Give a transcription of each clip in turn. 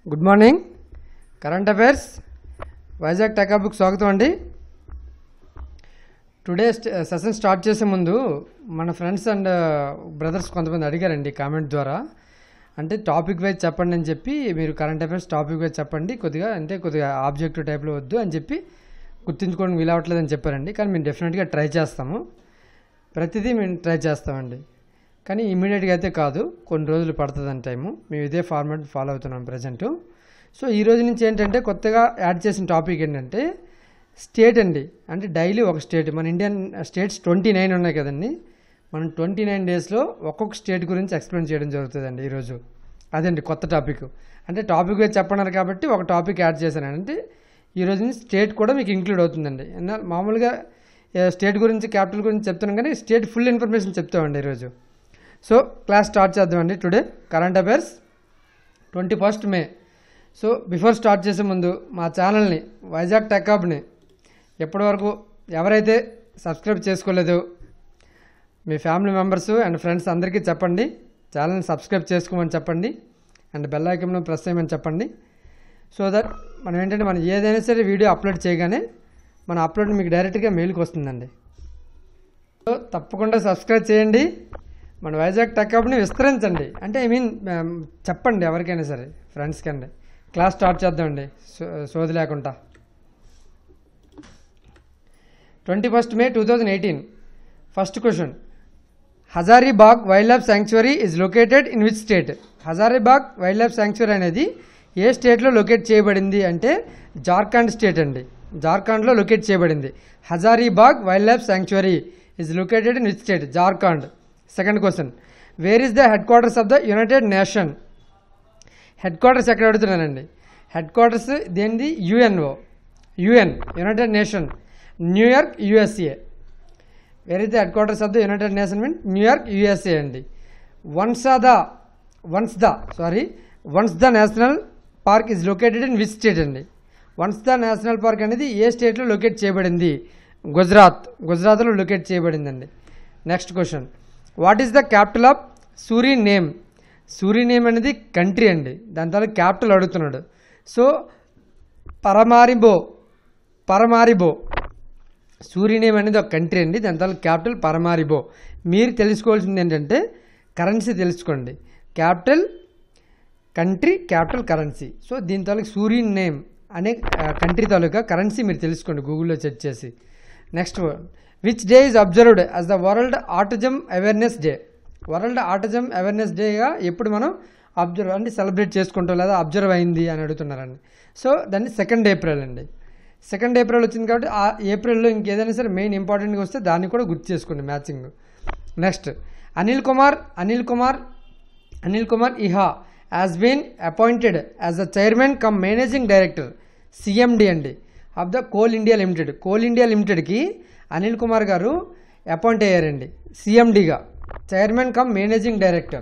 good morning current affairs Vizag టెకా బుక్ స్వాగతం అండి టుడే సెషన్ స్టార్ట్ చేసే ముందు మన ఫ్రెండ్స్ అండ్ బ్రదర్స్ కొంతమంది అడిగారండి కామెంట్ ద్వారా అంటే టాపిక్ వైజ్ చెప్పండి అని చెప్పి మీరు కరెంట్ అఫైర్స్ టాపిక్ వైజ్ చెప్పండి కొద్దిగా అంటే కొద్దిగా ఆబ్జెక్టివ్ టైప్లో వద్దు అని చెప్పి గుర్తుంచుకోవడం వీలవట్లేదు అని చెప్పారండి కానీ మేము డెఫినెట్గా ట్రై చేస్తాము ప్రతిదీ మేము ట్రై చేస్తామండి కానీ ఇమీడియట్గా అయితే కాదు కొన్ని రోజులు పడుతుందని టైము మేము ఇదే ఫార్మాట్ ఫాలో అవుతున్నాం ప్రజెంట్ సో ఈ రోజు నుంచి ఏంటంటే కొత్తగా యాడ్ చేసిన టాపిక్ ఏంటంటే స్టేట్ అండి అంటే డైలీ ఒక స్టేట్ మన ఇండియన్ స్టేట్స్ ట్వంటీ నైన్ ఉన్నాయి కదండి మనం ట్వంటీ నైన్ డేస్లో ఒక్కొక్క స్టేట్ గురించి ఎక్స్ప్లెయిన్ చేయడం జరుగుతుందండి ఈరోజు అదండి కొత్త టాపిక్ అంటే టాపిక్ వేసి చెప్పన్నారు కాబట్టి ఒక టాపిక్ యాడ్ చేశాను అంటే ఈ రోజు నుంచి స్టేట్ కూడా మీకు ఇంక్లూడ్ అవుతుందండి ఎన్న- మామూలుగా ఏ, స్టేట్ గురించి క్యాపిటల్ గురించి చెప్తున్నాం కానీ స్టేట్ ఫుల్ ఇన్ఫర్మేషన్ చెప్తామండి ఈరోజు సో క్లాస్ స్టార్ట్ చేద్దామండి today current affairs twenty first May so before start చేసే ముందు మా ఛానల్ని వైజాగ్ టెక్ హబ్ని ఎప్పటివరకు ఎవరైతే సబ్స్క్రైబ్ చేసుకోలేదో మీ ఫ్యామిలీ మెంబర్స్ అండ్ ఫ్రెండ్స్ అందరికీ చెప్పండి ఛానల్ని సబ్స్క్రైబ్ చేసుకోమని చెప్పండి అండ్ బెల్ ఐకన్ను ప్రెస్ చేయమని చెప్పండి సో దట్ మనం ఏంటంటే మనం ఏదైనా సరే వీడియో అప్లోడ్ చేయగానే మన అప్లోడ్ మీకు డైరెక్ట్గా మెయిల్కి వస్తుందండి సో తప్పకుండా సబ్స్క్రైబ్ చేయండి మన వైజాగ్ టెక్ హబ్ని విస్తరించండి అంటే ఐ మీన్ చెప్పండి ఎవరికైనా సరే ఫ్రెండ్స్కి అండి క్లాస్ స్టార్ట్ చేద్దామండి సో- సోది లేకుండా twenty first May two thousand eighteen first question Hazaribagh wildlife sanctuary is located in which state Hazaribagh wildlife sanctuary అనేది ఏ స్టేట్లో లొకేట్ చేయబడింది అంటే జార్ఖండ్ స్టేట్ అండి జార్ఖండ్లో లొకేట్ చేయబడింది Hazaribagh wildlife sanctuary is located in which state Jharkhand second question where is the headquarters of the United Nation headquarters ఎక్కడ అడుగుతున్నానండి హెడ్ క్వార్టర్స్ దేనిది UNO UN United Nation New York USA where is the headquarters of the United Nation mean New York USA అండి Vansda Vansda sorry Vansda national park is located in which state అండి Vansda national park అనేది ఏ స్టేట్లో locate చేయబడింది గుజరాత్ గుజరాత్లో locate చేయబడిందండి next question what is the capital of Suriname Suriname అనేది country అండి దాని తర్వాత క్యాపిటల్ అడుగుతున్నాడు సో పరమారిబో పరమారిబో సూర్యనేమ్ అనేది ఒక కంట్రీ అండి దాని తర్వాత క్యాపిటల్ పరమారిబో మీరు తెలుసుకోవాల్సింది ఏంటంటే కరెన్సీ తెలుసుకోండి capital country capital currency so దీని తాలూకు సూర్యన్ నేమ్ అనే కంట్రీ తాలూకా కరెన్సీ మీరు తెలుసుకోండి గూగుల్లో సెర్చ్ చేసి next which day is observed as the world autism awareness day world autism awareness డేగా ఎప్పుడు మనం అబ్జర్వ్ అంటే సెలబ్రేట్ చేసుకుంటాం లేదా అబ్జర్వ్ అయింది అని అడుగుతున్నారండి సో దాన్ని సెకండ్ ఏప్రిల్ అండి సెకండ్ ఏప్రిల్ వచ్చింది కాబట్టి ఆ ఏప్రిల్లో ఇంకేదైనా సరే మెయిన్ ఇంపార్టెంట్గా వస్తే దాన్ని కూడా గుర్తు చేసుకోండి matching next Anil Kumar Anil Kumar Anil Kumar he has been appointed as the chairman cum managing director CMD అండి of the Coal India Limited Coal India లిమిటెడ్కి అనిల్ కుమార్ గారు అపాయింట్ అయ్యారండి సిఎండిగా chairman cum managing director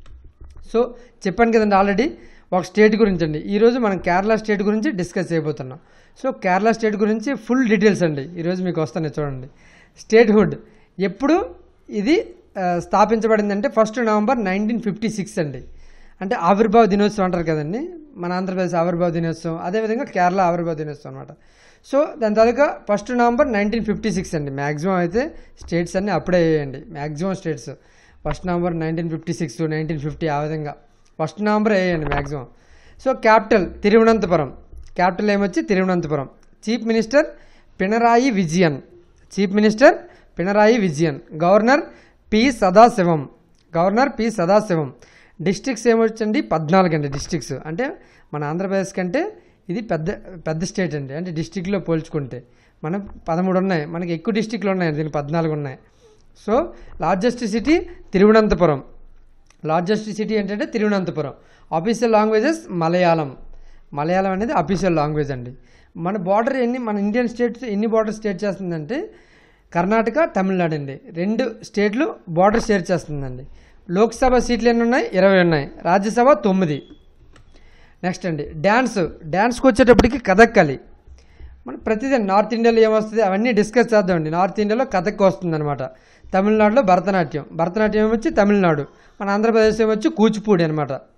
so చెప్పాను కదండి ఆల్రెడీ ఒక స్టేట్ గురించి అండి ఈరోజు మనం కేరళ స్టేట్ గురించి డిస్కస్ చేయబోతున్నాం సో కేరళ స్టేట్ గురించి ఫుల్ డీటెయిల్స్ అండి ఈరోజు మీకు వస్తాయి చూడండి స్టేట్ హుడ్ ఎప్పుడు ఇది ఆ, స్థాపించబడిందంటే first November nineteen fifty six అండి అంటే ఆవిర్భావ దినోత్సవం అంటారు కదండి మన ఆంధ్రప్రదేశ్ ఆవిర్భావ దినోత్సవం అదేవిధంగా కేరళ ఆవిర్భావ దినోత్సవం అనమాట సో దాని తాలూకా first November nineteen fifty six అండి మ్యాక్సిమం అయితే స్టేట్స్ అన్నీ అప్పుడే అయ్యాయండి maximum states first November nineteen fifty six nineteen fifty ఆ విధంగా ఫస్ట్ నవంబర్ అయ్యాయండి maximum so capital Thiruvananthapuram capital ఏమొచ్చి Thiruvananthapuram chief minister Pinarayi Vijayan chief minister Pinarayi Vijayan governor P Sadasivam governor P Sadasivam districts ఏమొచ్చండి పద్నాలుగు అండి డిస్ట్రిక్ట్స్ అంటే మన ఆంధ్రప్రదేశ్ కంటే ఇది పెద్ద పెద్ద స్టేట్ అండి అంటే డిస్ట్రిక్ట్లో పోల్చుకుంటే మనం పదమూడు ఉన్నాయి మనకి ఎక్కువ డిస్ట్రిక్ట్లు ఉన్నాయి దీనికి పద్నాలుగు ఉన్నాయి so largest city Thiruvananthapuram largest city ఏంటంటే తిరువనంతపురం అఫీషియల్ లాంగ్వేజెస్ మలయాళం మలయాళం అనేది అఫీషియల్ లాంగ్వేజ్ అండి మన బార్డర్ ఎన్ని మన ఇండియన్ స్టేట్స్ ఎన్ని బార్డర్ స్టేట్ చేస్తుందంటే కర్ణాటక తమిళనాడు అండి రెండు స్టేట్లు బార్డర్ షేర్ చేస్తుందండి లోక్సభ సీట్లు ఎన్ని ఉన్నాయి ఇరవై ఉన్నాయి రాజ్యసభ తొమ్మిది నెక్స్ట్ అండి డ్యాన్స్ డ్యాన్స్కి వచ్చేటప్పటికి కథక్కలి మన ప్రతిదీ నార్త్ ఇండియాలో ఏమొస్తుంది అవన్నీ డిస్కస్ చేద్దామండి నార్త్ ఇండియాలో కథక్ వస్తుంది అనమాట తమిళనాడులో భరతనాట్యం భరతనాట్యం ఏమొచ్చి తమిళనాడు మన ఆంధ్రప్రదేశ్ ఏమొచ్చి కూచిపూడి అనమాట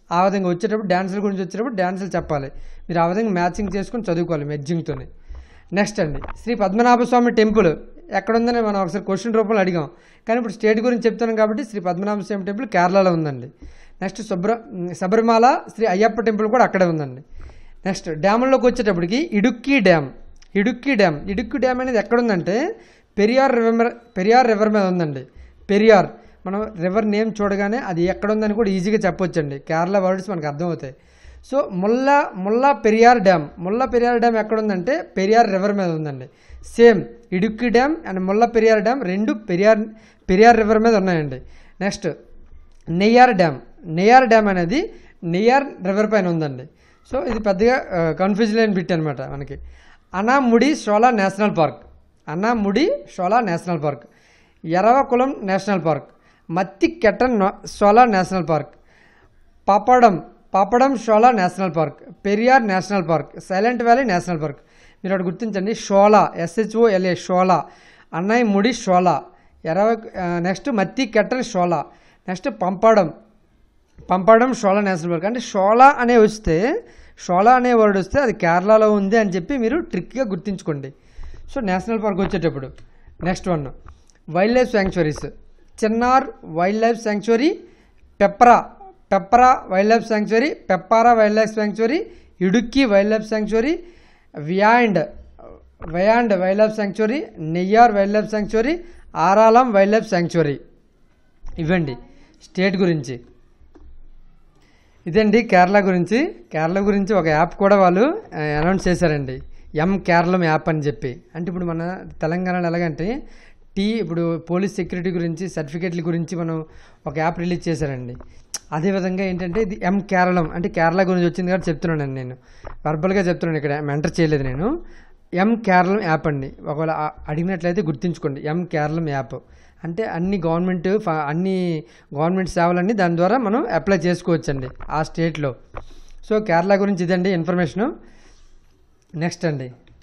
ఆ విధంగా వచ్చేటప్పుడు డ్యాన్సుల గురించి వచ్చేటప్పుడు డ్యాన్సులు చెప్పాలి మీరు ఆ విధంగా మ్యాచింగ్ చేసుకొని చదువుకోవాలి మెర్జింగ్తోని నెక్స్ట్ అండి శ్రీ పద్మనాభ స్వామి టెంపుల్ ఎక్కడుందని మనం ఒకసారి క్వశ్చన్ రూపంలో అడిగాం కానీ ఇప్పుడు స్టేట్ గురించి చెప్తున్నాం కాబట్టి శ్రీ పద్మనాభ స్వామి టెంపుల్ కేరళలో ఉందండి నెక్స్ట్ శుభ్ర శబరిమల శ్రీ అయ్యప్ప టెంపుల్ కూడా అక్కడే ఉందండి నెక్స్ట్ డ్యాముల్లోకి వచ్చేటప్పటికి Idukki dam Idukki dam Idukki dam అనేది ఎక్కడుందంటే పెరియార్ రివర్ పెరియార్ రివర్ మీద ఉందండి పెరియార్ మనం రివర్ నేమ్ చూడగానే అది ఎక్కడ ఉందని కూడా ఈజీగా చెప్పొచ్చండి కేరళ వర్డ్స్ మనకు అర్థమవుతాయి so Mulla Mulla Periyar dam Mulla Periyar dam ఎక్కడ ఉందంటే పెరియార్ రివర్ మీద ఉందండి same Idukki dam and Mulla Periyar dam రెండు పెరియార్ పెరియార్ రివర్ మీద ఉన్నాయండి next Neyyar dam Neyyar dam అనేది నెయ్యార్ రివర్ పైన ఉందండి సో ఇది పెద్దగా కన్ఫ్యూజ్ లేని బిట్ అనమాట మనకి Anamudi Shola national park Anamudi Shola national park Eravikulam national park Mathikettan Shola national park Pampadum Pampadum Shola national park Periyar national park Silent Valley national park మీరు అక్కడ గుర్తించండి షోలా ఎస్హెచ్ఓఎల్ఏ షోలా అన్నయ్య ముడి షోలా ఎరవ నెక్స్ట్ మత్తి కెట్టన్ షోలా నెక్స్ట్ పంపడం పంపడం షోలా నేషనల్ పార్క్ అంటే షోలా అనే వస్తే షోలా అనే వర్డ్ వస్తే అది కేరళలో ఉంది అని చెప్పి మీరు ట్రిక్గా గుర్తించుకోండి సో నేషనల్ పార్క్ వచ్చేటప్పుడు next one wildlife sanctuaries Chinnar wildlife sanctuary Peppara Peppara wildlife sanctuary Peppara wildlife sanctuary Idukki wildlife sanctuary Wayanad Wayanad wildlife sanctuary Neyyar wildlife sanctuary Aralam wildlife sanctuary ఇవ్వండి స్టేట్ గురించి ఇదండి కేరళ గురించి కేరళ గురించి ఒక యాప్ కూడా వాళ్ళు announce చేశారండి ఎం కేరళం యాప్ అని చెప్పి అంటే ఇప్పుడు మన తెలంగాణలో ఎలాగంటే టీ ఇప్పుడు పోలీస్ సెక్యూరిటీ గురించి సర్టిఫికేట్ల గురించి మనం ఒక యాప్ రిలీజ్ చేశారండి అదేవిధంగా ఏంటంటే ఇది ఎం కేరళం అంటే కేరళ గురించి వచ్చింది కాబట్టి చెప్తున్నాను నేను వర్బల్గా చెప్తున్నాను ఇక్కడ ఎంటర్ చేయలేదు నేను ఎం కేరళం యాప్ అండి ఒకవేళ ఆ- అడిగినట్లయితే గుర్తుంచుకోండి ఎం కేరళం యాప్ అంటే అన్ని గవర్నమెంట్ ఫ- అన్ని గవర్నమెంట్ సేవలన్నీ దాని ద్వారా మనం అప్లై చేసుకోవచ్చండి ఆ స్టేట్లో సో కేరళ గురించి ఇదండి ఇన్ఫర్మేషను నెక్స్ట్ అండి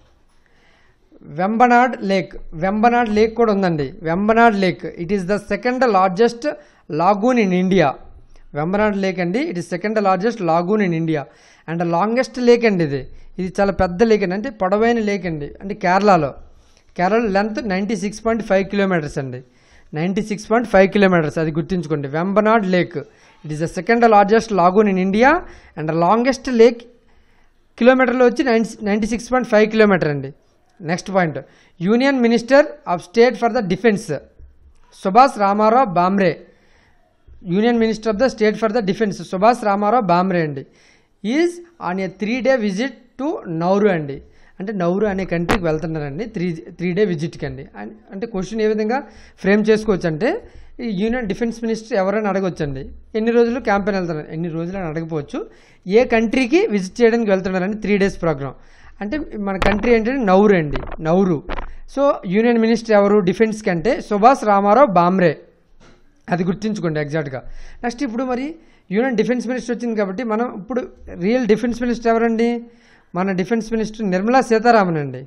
వెంబనాడ్ లేక్ వెంబనాడ్ లేక్ కూడా ఉందండి Vembanad lake it is the second largest lagoon in India Vembanad lake అండి it is second largest lagoon in India and longest lake అండి ఇది ఇది చాలా పెద్ద లేక్ అండి అంటే పొడవైన లేక్ అండి అంటే కేరళలో Kerala length ninety six point five kilometres అండి ninety six point five kilometres అది గుర్తుంచుకోండి Vembanad lake it is the second largest lagoon in India and longest lake కిలోమీటర్లో వచ్చి ninety ninety six point five kilometre అండి next point union minister of state for the defence Subhash Ramarao Bhamre union minister of the state for the defence Subhash Ramarao Bhamre అండి is on a three day visit to Nauru అండి అంటే Nauru అనే కంట్రీకి వెళ్తున్నారండి three three day విజిట్కి అండి అన్- అంటే question ఏ విధంగా ఫ్రేమ్ చేసుకోవచ్చు అంటే ఈ యూనియన్ డిఫెన్స్ మినిస్టర్ ఎవరైనా అడగొచ్చండి ఎన్ని రోజులు క్యాంపెయిన్ వెళ్తున్నారు ఎన్ని రోజులు అని అడగపోవచ్చు ఏ కంట్రీకి విజిట్ చేయడానికి వెళ్తున్నారండి త్రీ డేస్ ప్రోగ్రామ్ అంటే మన కంట్రీ ఏంటంటే నౌరు అండి నౌరు సో యూనియన్ మినిస్టర్ ఎవరు డిఫెన్స్కి అంటే సుభాష్ రామారావు బామ్రే అది గుర్తుంచుకోండి ఎగ్జాక్ట్గా నెక్స్ట్ ఇప్పుడు మరి యూనియన్ డిఫెన్స్ మినిస్టర్ వచ్చింది కాబట్టి మనం ఇప్పుడు రియల్ డిఫెన్స్ మినిస్టర్ ఎవరండి మన డిఫెన్స్ మినిస్టర్ నిర్మలా సీతారామన్ అండి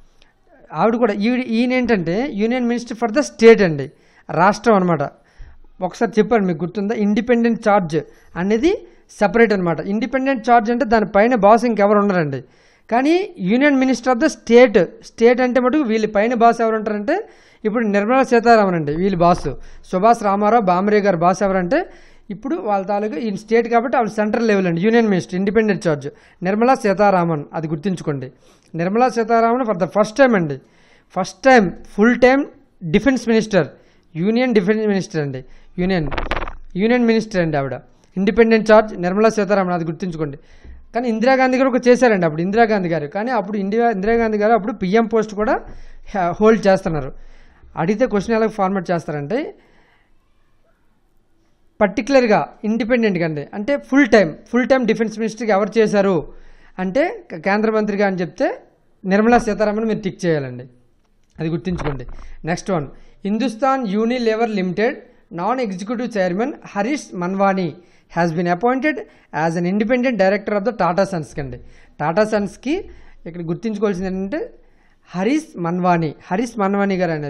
ఆవిడ కూడా ఈవిడ ఈయన ఏంటంటే union minister for the state అండి రాష్ట్రం అనమాట ఒకసారి చెప్పండి మీకు గుర్తుందా ఇండిపెండెంట్ ఛార్జ్ అనేది సపరేట్ అనమాట ఇండిపెండెంట్ ఛార్జ్ అంటే దానిపైన బాస్ ఇంకెవరు ఉండరండి కానీ union minister of the state state అంటే మటుకు వీళ్ళ పైన బాస్ ఎవరు ఉంటారంటే ఇప్పుడు నిర్మలా సీతారామన్ అండి వీళ్ళ బాస్ సుభాష్ రామారావు బామరే గారు బాస్ ఎవరంటే ఇప్పుడు వాళ్ళ తాలూకా ఈ స్టేట్ కాబట్టి వాళ్ళు సెంట్రల్ లెవెల్ అండి union minister independent charge Nirmala Sitharaman అది గుర్తుంచుకోండి Nirmala Sitharaman for the first time అండి first time full time defence minister union defence minister అండి యూనియన్ యూనియన్ మినిస్టర్ అండి ఆవిడ ఇండిపెండెంట్ ఛార్జ్ నిర్మలా సీతారామన్ అది గుర్తుంచుకోండి కానీ ఇందిరాగాంధీ గారు ఒక చేశారండి అప్పుడు ఇందిరాగాంధీ గారు కానీ అప్పుడు ఇండియా ఇందిరాగాంధీ గారు అప్పుడు పిఎం పోస్ట్ కూడా హోల్డ్ చేస్తున్నారు అడిగితే క్వశ్చన్ ఎలా ఫార్మాట్ చేస్తారంటే పర్టికులర్గా ఇండిపెండెంట్గా అండి అంటే full time full time defence మినిస్టర్కి ఎవరు చేశారు అంటే క- కేంద్ర మంత్రిగా అని చెప్తే నిర్మలా సీతారామన్ మీరు టిక్ చేయాలండి అది గుర్తుంచుకోండి next one Hindustan Unilever limited non executive chairman Harish Manwani has been appointed as an independent director of the Tata సన్స్కి అండి టాటా సన్స్కి ఇక్కడ గుర్తుంచుకోవాల్సింది ఏంటంటే హరీష్ మన్వానీ హరీష్ మన్వానీ గారు అనేది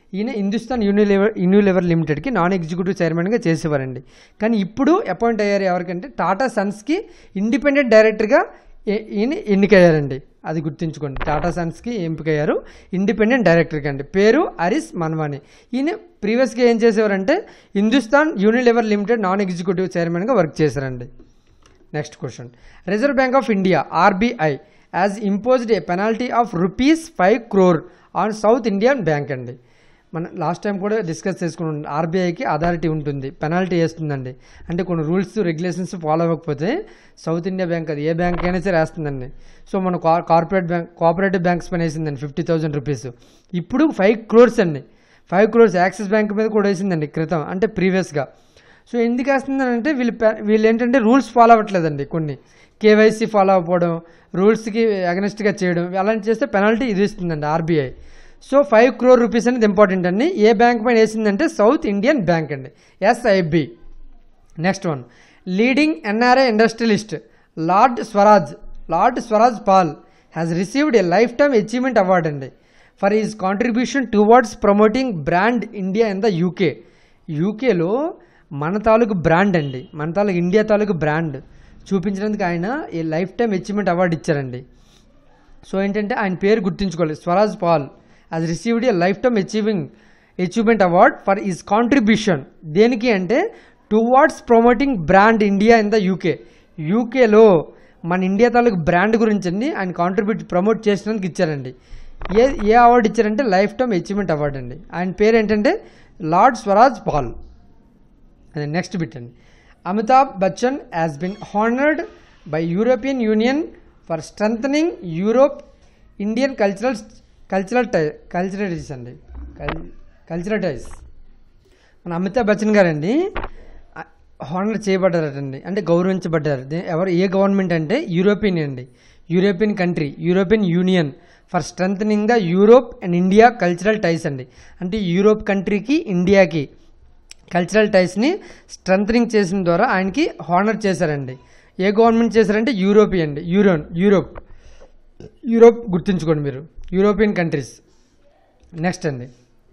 ఈయన హిందుస్థాన్ యూనిలివర్ యూనిలివర్ లిమిటెడ్కి నాన్ ఎగ్జిక్యూటివ్ చైర్మన్గా చేసేవారండి కానీ ఇప్పుడు అపాయింట్ అయ్యారు ఎవరికంటే టాటా సన్స్కి ఇండిపెండెంట్ డైరెక్టర్గా ఏ- ఈయన ఎన్నికయ్యారండి అది గుర్తుంచుకోండి టాటా సన్స్కి ఎంపికయ్యారు ఇండిపెండెంట్ డైరెక్టర్గా అండి పేరు హరీష్ మన్వాని ఈయన ప్రీవియస్గా ఏం చేసేవారంటే Hindustan Unilever limited non executive చైర్మన్గా వర్క్ చేశారండి next question Reserve Bank of India RBI has imposed a penalty of rupees five crore on South Indian bank అండి మనం లాస్ట్ టైం కూడా డిస్కస్ చేసుకున్నాం ఆర్బీఐకి అథారిటీ ఉంటుంది పెనాల్టీ వేస్తుందండి అంటే కొన్ని రూల్స్ రెగ్యులేషన్స్ ఫాలో అవ్వకపోతే సౌత్ ఇండియా బ్యాంక్ అది ఏ బ్యాంక్ అయినా సరే వేస్తుందండి సో మన కా- కార్పొరేట్ బ్యాంక్ కోఆపరేటివ్ బ్యాంక్స్ పైన వేసిందండి ఫిఫ్టీ థౌసండ్ రూపీస్ ఇప్పుడు ఫైవ్ క్రోర్స్ అండి ఫైవ్ క్రోర్స్ యాక్సిస్ బ్యాంక్ మీద కూడా వేసిందండి క్రితం అంటే ప్రీవియస్గా సో ఎందుకు వేస్తుందంటే వీళ్ళు పె- వీళ్ళు ఏంటంటే రూల్స్ ఫాలో అవ్వట్లేదండి కొన్ని కేవైసీ ఫాలో అవ్వకపోవడం రూల్స్కి అగనెస్ట్గా చేయడం అలాంటి చేస్తే పెనాల్టీ ఇది ఇస్తుందండి RBI so five crore rupees అనేది ఇంపార్టెంట్ అండి ఏ బ్యాంక్ పైన వేసిందంటే సౌత్ ఇండియన్ బ్యాంక్ అండి SIB next one leading NRI industrialist lord Swaraj lord Swaraj Paul has received a life time achievement award అండి for his contribution towards promoting brand India in the UK యూకేలో మన తాలూకు బ్రాండ్ అండి మన తాలూకు ఇండియా తాలూకు బ్రాండ్ చూపించినందుకు ఆయన ఈ లైఫ్ టైమ్ అచీవ్మెంట్ అవార్డు ఇచ్చారండి సో ఏంటంటే ఆయన పేరు గుర్తుంచుకోవాలి Swaraj Paul has received a life time achieving achievement award for his contribution దేనికి అంటే towards promoting brand India in the UK యూకేలో మన ఇండియా తాలూకు బ్రాండ్ గురించి అండి ఆయన కాంట్రిబ్యూట్ ప్రమోట్ చేసినందుకు ఇచ్చారండి ఏ ఏ అవార్డు ఇచ్చారంటే లైఫ్ టైమ్ అచీవ్మెంట్ అవార్డు అండి ఆయన పేరు ఏంటంటే లార్డ్ స్వరాజ్ పాల్ అదే నెక్స్ట్ బిట్ అండి Amitabh Bachchan has been honoured by European Union for strengthening Europe Indian cultural cultural tie cultural ties అండి కల్చరల్ టైస్ మన అమితాబ్ బచ్చన్ గారండి హానర్ చేయబడ్డారటండి అంటే గౌరవించబడ్డారు దే- ఎవరు ఏ గవర్నమెంట్ అంటే యూరోపియన్ అండి European country European Union for strengthening the Europe and India cultural ties అండి అంటే యూరోప్ కంట్రీకి ఇండియాకి కల్చరల్ టైస్ని స్ట్రెంథనింగ్ చేసిన ద్వారా ఆయనకి హానర్ చేశారండి ఏ గవర్నమెంట్ చేశారంటే యూరోపియన్ అండి యూరోన్ యూరోప్ యూరోప్ గుర్తుంచుకోండి మీరు యూరోపియన్ కంట్రీస్ నెక్స్ట్ అండి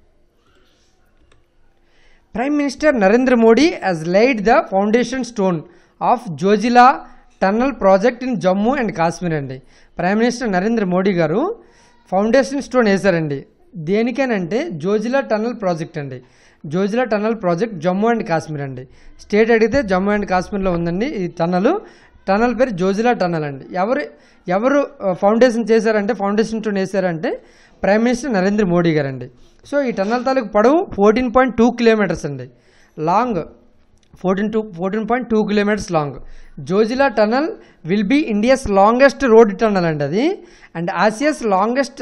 prime minister Narendra Modi has laid the foundation stone of Zojila tunnel project in Jammu and Kashmir అండి ప్రైమ్ మినిస్టర్ నరేంద్ర మోడీ గారు ఫౌండేషన్ స్టోన్ వేశారండి దేనికేనంటే జోజిలా టన్నల్ ప్రాజెక్ట్ అండి Zojila tunnel project Jammu and Kashmir అండి స్టేట్ అడిగితే జమ్మూ అండ్ కాశ్మీర్లో ఉందండి ఈ టన్నల్ టన్నల్ పేరు జోజిలా టన్నల్ అండి ఎవరు ఎవరు ఫౌండేషన్ చేశారంటే ఫౌండేషన్ స్టోన్ వేశారంటే ప్రైమ్ మినిస్టర్ నరేంద్ర మోడీ గారండి సో ఈ టన్నల్ తాలూకు పొడవు ఫోర్టీన్ పాయింట్ టూ కిలోమీటర్స్ అండి long fourteen two fourteen point two kilometres long Zojila tunnel will be India's longest road tunnel అండి అది and Asia's longest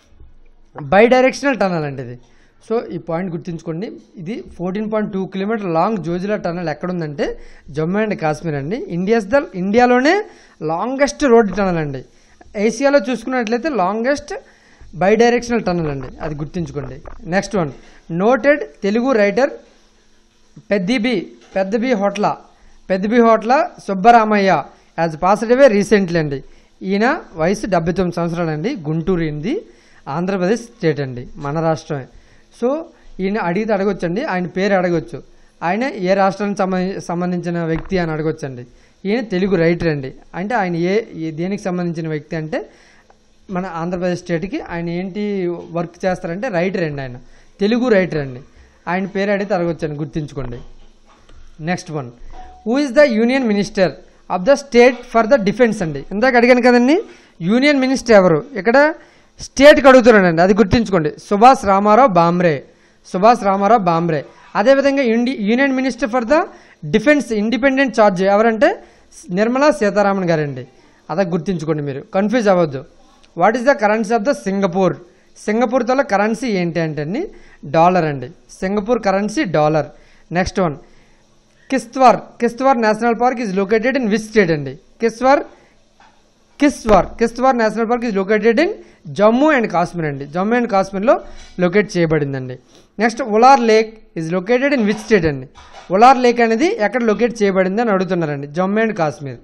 bidirectional tunnel అండి ఇది సో ఈ పాయింట్ గుర్తుంచుకోండి ఇది fourteen point two kilometre long Zojila tunnel ఎక్కడుందంటే Jammu and Kashmir అండి ఇండియాస్ ద ఇండియాలోనే లాంగెస్ట్ రోడ్ టనల్ అండి ఏషియాలో చూసుకున్నట్లయితే లాంగెస్ట్ బై డైరెక్షనల్ టనల్ అండి అది గుర్తుంచుకోండి next one noted Telugu writer పెద్దిబి పెద్దబి హోట్ల Peddibhotla Subbaramaiah has passed away recently అండి ఈయన వయసు డెబ్బై తొమ్మిది సంవత్సరాలు అండి గుంటూరు ఇంది ఆంధ్రప్రదేశ్ స్టేట్ అండి మన రాష్ట్రమే సో ఈయన అడిగితే అడగొచ్చండి ఆయన పేరు అడగొచ్చు ఆయన ఏ రాష్ట్రానికి సంబంధి సంబంధించిన వ్యక్తి అని అడగొచ్చండి ఈయన తెలుగు రైటర్ అండి అంటే ఆయన ఏ ఏ- దేనికి సంబంధించిన వ్యక్తి అంటే మన ఆంధ్రప్రదేశ్ స్టేట్కి ఆయన ఏంటి వర్క్ చేస్తారంటే రైటర్ అండి ఆయన తెలుగు రైటర్ అండి ఆయన పేరు అడిగితే అడగొచ్చండి గుర్తుంచుకోండి next one who is the union minister of the state for the defence అండి ఇందాక అడిగాను కదండి యూనియన్ మినిస్టర్ ఎవరు ఇక్కడ స్టేట్కి అడుగుతున్నానండి అది గుర్తుంచుకోండి సుభాష్ రామారావు బామ్రే సుభాష్ రామారావు బామ్రే అదేవిధంగా ఇండి union minister for the defence independent charge ఎవరంటే నిర్మలా సీతారామన్ గారండి అదే గుర్తుంచుకోండి మీరు కన్ఫ్యూజ్ అవ్వద్దు what is the currency of the Singapore Singapore తల కరెన్సీ ఏంటి అంటే అండి డాలర్ అండి Singapore currency dollar next one Kishtwar Kishtwar national park is located in which state అండి Kishtwar Kishtwar Kishtwar national park is located in Jammu and Kashmir అండి జమ్మూ అండ్ కాశ్మీర్లో లొకేట్ చేయబడిందండి next Wular lake is located in which state అండి ఉలార్ లేక్ అనేది ఎక్కడ లొకేట్ చేయబడింది అని అడుగుతున్నారండి Jammu and Kashmir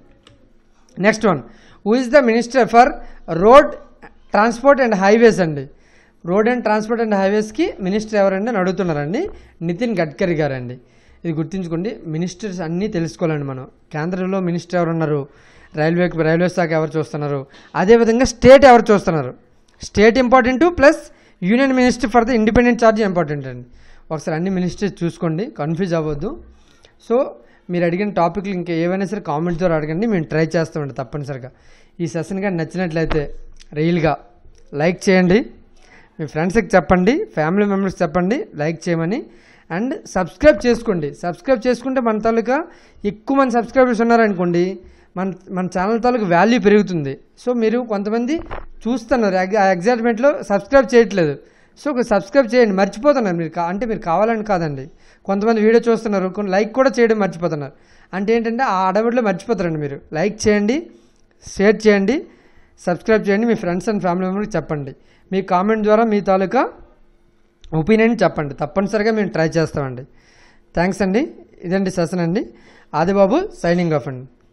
next one who is the minister for road transport and highways అండి రోడ్ అండ్ ట్రాన్స్పోర్ట్ అండ్ హైవేస్కి మినిస్టర్ ఎవరండి అని అడుగుతున్నారండి నితిన్ గడ్కరీ గారండి ఇది గుర్తుంచుకోండి మినిస్టర్స్ అన్నీ తెలుసుకోవాలండి మనం కేంద్రంలో మినిస్టర్ ఎవరు ఉన్నారు రైల్వే రైల్వే శాఖ ఎవరు చూస్తున్నారు అదేవిధంగా స్టేట్ ఎవరు చూస్తున్నారు state important plus union minister for the independent charge important అండి ఒకసారి అన్ని మినిస్టర్స్ చూసుకోండి కన్ఫ్యూజ్ అవ్వద్దు సో మీరు అడిగిన టాపిక్లు ఇంకా ఏవైనా సరే కామెంట్ ద్వారా అడగండి మేము ట్రై చేస్తామండి తప్పనిసరిగా ఈ సెషన్ కానీ నచ్చినట్లయితే రీల్గా లైక్ చేయండి మీ ఫ్రెండ్స్కి చెప్పండి ఫ్యామిలీ మెంబర్స్కి చెప్పండి లైక్ చేయమని అండ్ సబ్స్క్రైబ్ చేసుకోండి సబ్స్క్రైబ్ చేసుకుంటే మన తాలూకా ఎక్కువ మంది సబ్స్క్రైబర్స్ ఉన్నారనుకోండి మన మన ఛానల్ తాలూకు వాల్యూ పెరుగుతుంది సో మీరు కొంతమంది చూస్తున్నారు ఎగ్- ఆ ఎగ్జైట్మెంట్లో సబ్స్క్రైబ్ చేయట్లేదు సో ఒక సబ్స్క్రైబ్ చేయండి మర్చిపోతున్నారు మీరు కా- అంటే మీరు కావాలని కాదండి కొంతమంది వీడియో చూస్తున్నారు కొన్ని లైక్ కూడా చేయడం మర్చిపోతున్నారు అంటే ఏంటంటే ఆ అడవిలో మర్చిపోతారండి మీరు లైక్ చేయండి షేర్ చేయండి సబ్స్క్రైబ్ చేయండి మీ ఫ్రెండ్స్ అండ్ ఫ్యామిలీ మెంబర్కి చెప్పండి మీ కామెంట్ ద్వారా మీ తాలూకా ఒపీనియన్ చెప్పండి తప్పనిసరిగా మేము ట్రై చేస్తామండి థ్యాంక్స్ అండి ఇదండి సెషన్ అండి ఆదిబాబు సైనింగ్ ఆఫ్ అండి